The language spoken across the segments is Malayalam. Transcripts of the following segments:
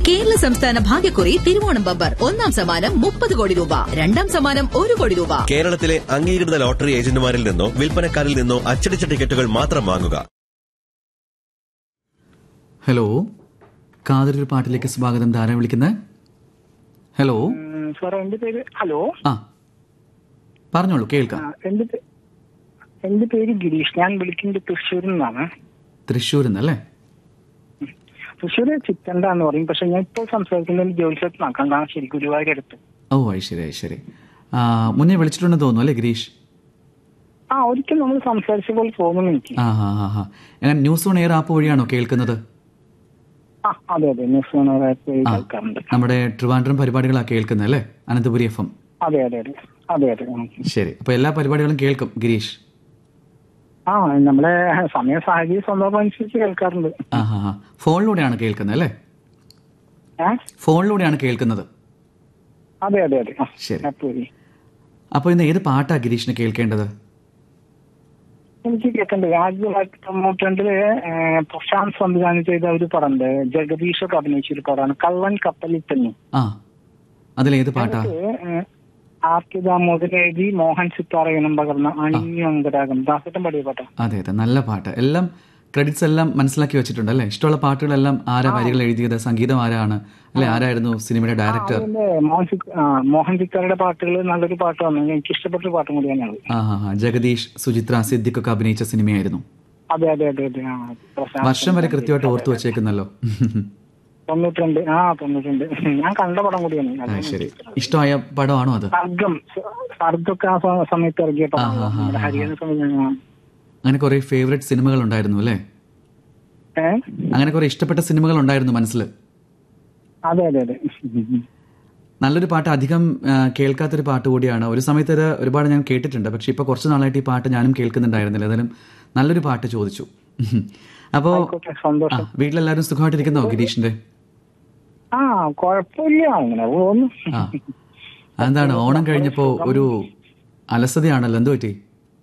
കേരള സംസ്ഥാന ഭാഗ്യക്കുറി തിരുവോണം ബമ്പർ ഒന്നാം സമ്മാനം മുപ്പത് കോടി രൂപ രണ്ടാം സമ്മാനം ഒരു കോടി രൂപ കേരളത്തിലെ അംഗീകൃത ലോട്ടറി ഏജന്റുമാരിൽ നിന്നോ വിൽപ്പനക്കാരിൽ നിന്നോ അച്ചടിച്ച ടിക്കറ്റുകൾ മാത്രം വാങ്ങുക ഹലോ കാതരൊരു പാട്ടിലേക്ക് സ്വാഗതം ധാരാളം വിളിക്കുന്നത് ഹലോ സാർ എന്റെ പേര് ഹലോ ആ പറഞ്ഞോളൂ ആ, കേൾക്കാം എന്റെ പേ- എന്റെ പേര് ഗിരീഷ് ഞാൻ വിളിക്കുന്നത് തൃശ്ശൂരിൽ നിന്നാണ് തൃശ്ശൂരിൽ നിന്നല്ലേ തൃശ്ശൂർ ചിറ്റണ്ട എന്ന് പറയും പക്ഷെ ഞാൻ ഇപ്പോൾ സംസാരിക്കുന്നത് ജോലിസ്ഥലത്ത് നാക്കണ്ടാണ് ഗുരുവായൂർ അടുത്ത് ഓ അത് ശരി അത് ശരി ആ, മുന്നേ വിളിച്ചിട്ടുണ്ടെന്ന് തോന്നുന്നു അല്ലേ ഗിരീഷ് ആ ഒരിക്കൽ നമ്മൾ സംസാരിച്ച പോലെ തോന്നുന്നു എനിക്ക് ആ ഹാ ഹാ ഹാ എങ്ങനെ ന്യൂസ് ഓൺ എയർ ആപ്പ് വഴിയാണോ കേൾക്കുന്നത് ആ അതെ അതെ ന്യൂസ് ഓണറായിട്ട് ആ കേൾക്കാറുണ്ട് നമ്മുടെ ട്രിവാൻഡ്രം പരിപാടികളാണ് കേൾക്കുന്നത് അല്ലേ അനന്തപുരി എഫ് എം അതെ അതെ അതെ അതെ അതെ ഉം. ശരി അപ്പൊ എല്ലാ പരിപാടികളും കേൾക്കും ഗിരീഷ് ആ നമ്മളെ സമയ സാഹചര്യം സന്ദർഭം അനുസരിച്ച് കേൾക്കാറുണ്ട് ആ ഹാ ഹാ ഫോണിലൂടെയാണ് കേൾക്കുന്നത് അല്ലേ ഏ ഫോണിലൂടെയാണ് കേൾക്കുന്നത് അതെ അതെ അതെ ആ, ശരി. app വഴി. അപ്പോൾ ഇന്ന് ഏത് പാട്ടാ ഗിരീഷിന് കേൾക്കേണ്ടത് എനിക്ക് കേൾക്കണ്ടത് ആയിരത്തി തൊള്ളായിരത്തി തൊണ്ണൂറ്റിരണ്ടില് ഏഹ്, പ്രശാന്ത് സംവിധാനം ചെയ്ത ഒരു പടമുണ്ട് ജഗദീഷൊക്കെ അഭിനയിച്ച ഒരു പടമാണ് കള്ളൻ കപ്പലിൽ തന്നെ ആ അതിലേത് പാട്ടാ ഏഹ്, ആർ കെ ദാമോദരൻ എഴുതി മോഹൻ സിത്താറയനം പകർന്ന അണിഞ്ഞു അങ്കരാഗം ദാസട്ടം പാടിയ പാട്ടാ അതെ അതെ നല്ല പാട്ട് എല്ലാം ക്രെഡിറ്റ്സ് എല്ലാം മനസ്സിലാക്കി വെച്ചിട്ടുണ്ട് അല്ലേ ഇഷ്ടമുള്ള പാട്ടുകളെല്ലാം ആരാ വരികൾ എഴുതിയത് സംഗീതം ആരാണ് അല്ലെ ആരായിരുന്നു സിനിമയുടെ ഡയറക്ടർ അതിന്റെ മോഹൻ സിത്ത ആ, മോഹൻ സിത്താറയുടെ പാട്ടുകൾ നല്ലൊരു പാട്ട് വന്നു എനിക്ക് ഇഷ്ടപ്പെട്ട ഒരു പാട്ടും കൂടിയാണ് അത് ആ ഹാ ഹാ ജഗദീഷ് സുചിത്ര സിദ്ദിഖ് ഒക്കെ അഭിനയിച്ച സിനിമയായിരുന്നു അതെ അതെ അതെ അതെ ആ പ്രശാന്ത് വർഷം വരെ കൃത്യമായിട്ട് ഓർത്തു വെച്ചേക്കുന്നല്ലോ തൊണ്ണൂറ്റിരണ്ട് ആ തൊണ്ണൂറ്റിരണ്ട് ഞാൻ കണ്ട പടം കൂടിയാണ് ആ, അതാണ് ശരി ഇഷ്ടമായ പടമാണോ അത് സർഗം സർഗൊക്കെ ആ സ- സമയത്ത് ഇറങ്ങിയ ആ, പടമാണ് ആ, ആ, നമ്മുടെ ആ. ഹരിയാന സംവിധാനം അങ്ങനെ കുറെ ഫേവറേറ്റ് സിനിമകൾ ഉണ്ടായിരുന്നു അല്ലേ ഏഹ് അങ്ങനെ കുറെ ഇഷ്ടപ്പെട്ട സിനിമകൾ ഉണ്ടായിരുന്നു മനസ്സിൽ അതെ അതെ അതെ നല്ലൊരു പാട്ട് അധികം ആ, കേൾക്കാത്തൊരു പാട്ട് കൂടിയാണ് ഒരു സമയത്ത് ഇത് ഒരുപാട് ഞാൻ കേട്ടിട്ടുണ്ട് പക്ഷെ ഇപ്പൊ കുറച്ച് നാളായിട്ട് ഈ പാട്ട് ഞാനും കേൾക്കുന്നുണ്ടായിരുന്നില്ല ഏതായാലും നല്ലൊരു പാട്ട് ചോദിച്ചു അപ്പോ ആയിക്കോട്ടെ, സന്തോഷം ആ, വീട്ടിലെല്ലാവരും സുഖമായിട്ടിരിക്കുന്നോ ഗിരീഷിന്റെ ആ കുഴപ്പമില്ല അങ്ങനെ പോകുന്നു ആ അതെന്താണ് ഓണം കഴിഞ്ഞപ്പോ ഒരു അലസതയാണല്ലോ എന്ത് പറ്റി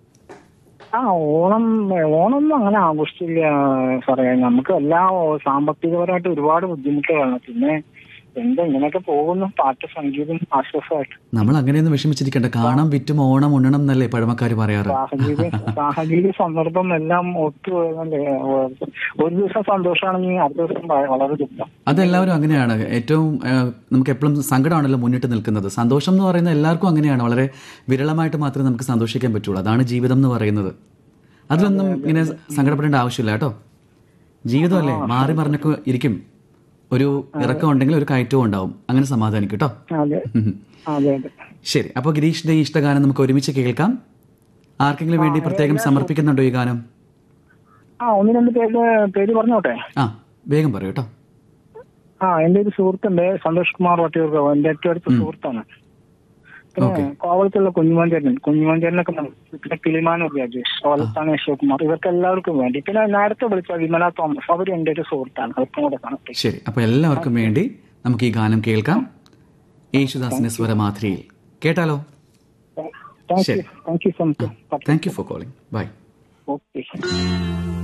ആ ഓണം ഓണമൊന്നും അങ്ങനെ ആഘോഷിച്ചില്ല സാറേ നമുക്ക് എല്ലാ സാമ്പത്തികപരമായിട്ട് ഒരുപാട് ബുദ്ധിമുട്ടുകളാണ് പിന്നെ എന്താ ഇങ്ങനെയൊക്കെ പോകുന്നു പാട്ട് സംഗീതം ആശ്വാസമായിട്ട് നമ്മൾ അങ്ങനെയൊന്നും വിഷമിച്ചിരിക്കണ്ട കാണാൻ വിറ്റും ഓണം ഉണ്ണണം എന്നല്ലേ പഴമക്കാർ പറയാറ് സാഹചര്യം സാഹചര്യ സന്ദർഭം എല്ലാം ഒത്തു വരുന്നല്ലേ ഒരു ദിവസം സന്തോഷമാണെങ്കിൽ അടുത്ത ദിവസം ഭയ- വളരെ ദുഃഖം അതെല്ലാവരും അങ്ങനെയാണ് ഏറ്റവും ആ, നമുക്ക് എപ്പോഴും സങ്കടമാണല്ലോ മുന്നിട്ട് നിൽക്കുന്നത് സന്തോഷം എന്ന് പറയുന്നത് എല്ലാവർക്കും അങ്ങനെയാണ് വളരെ വിരളമായിട്ട് മാത്രമേ നമുക്ക് സന്തോഷിക്കാൻ പറ്റുള്ളൂ അതാണ് ജീവിതം എന്ന് പറയുന്നത് അതിലൊന്നും ഇങ്ങനെ സങ്കടപ്പെടേണ്ട ആവശ്യമില്ല കേട്ടോ ജീവിതമല്ലേ മാറി മറിഞ്ഞൊക്കെ ഇരിക്കും ഒരു ഇറക്കം ഉണ്ടെങ്കിൽ ഒരു കയറ്റവും ഉണ്ടാവും അങ്ങനെ സമാധാനിക്കും കേട്ടോ അതെ അതെ അതെ ശരി അപ്പോൾ ഗിരീഷിന്റെ ഈ ഇഷ്ടഗാനം നമുക്ക് ഒരുമിച്ച് കേൾക്കാം ആർക്കെങ്കിലും വേണ്ടി പ്രത്യേകം സമർപ്പിക്കുന്നുണ്ടോ ഈ ഗാനം ആ ഒന്ന് രണ്ട് പേര് പേര് പറഞ്ഞോട്ടെ ആ വേഗം പറയൂ കേട്ടോ ആ എന്റെ ഒരു സുഹൃത്തുണ്ട് സന്തോഷ് കുമാർ വട്ടിയൂർക്കാവ് എന്റെ ഏറ്റവും അടുത്ത സുഹൃത്താണ് പിന്നെ കോവളത്തുള്ള കുഞ്ഞുമോഞ്ചേരൻ കുഞ്ഞുമോഞ്ചേരനൊക്കെ പിന്നെ കിളിമാനൂർ രാജേഷ് കോവളത്താണ് അശോകുമാർ ഇവർക്ക് എല്ലാവർക്കും വേണ്ടി പിന്നെ നേരത്തെ വിളിച്ച വിമല തോമസ് അവർ എന്റെ ഒരു സുഹൃത്താണ് അവർക്കും കൂടെ കണക്ട് ശരി അപ്പോൾ എല്ലാവർക്കും വേണ്ടി നമുക്ക് ഈ ഗാനം കേൾക്കാം യേശുദാസിന്റെ സ്വരമാധുരിയിൽ കേട്ടാലോ താങ്ക് യു ശരി. Thank you so much thank you for calling bye okay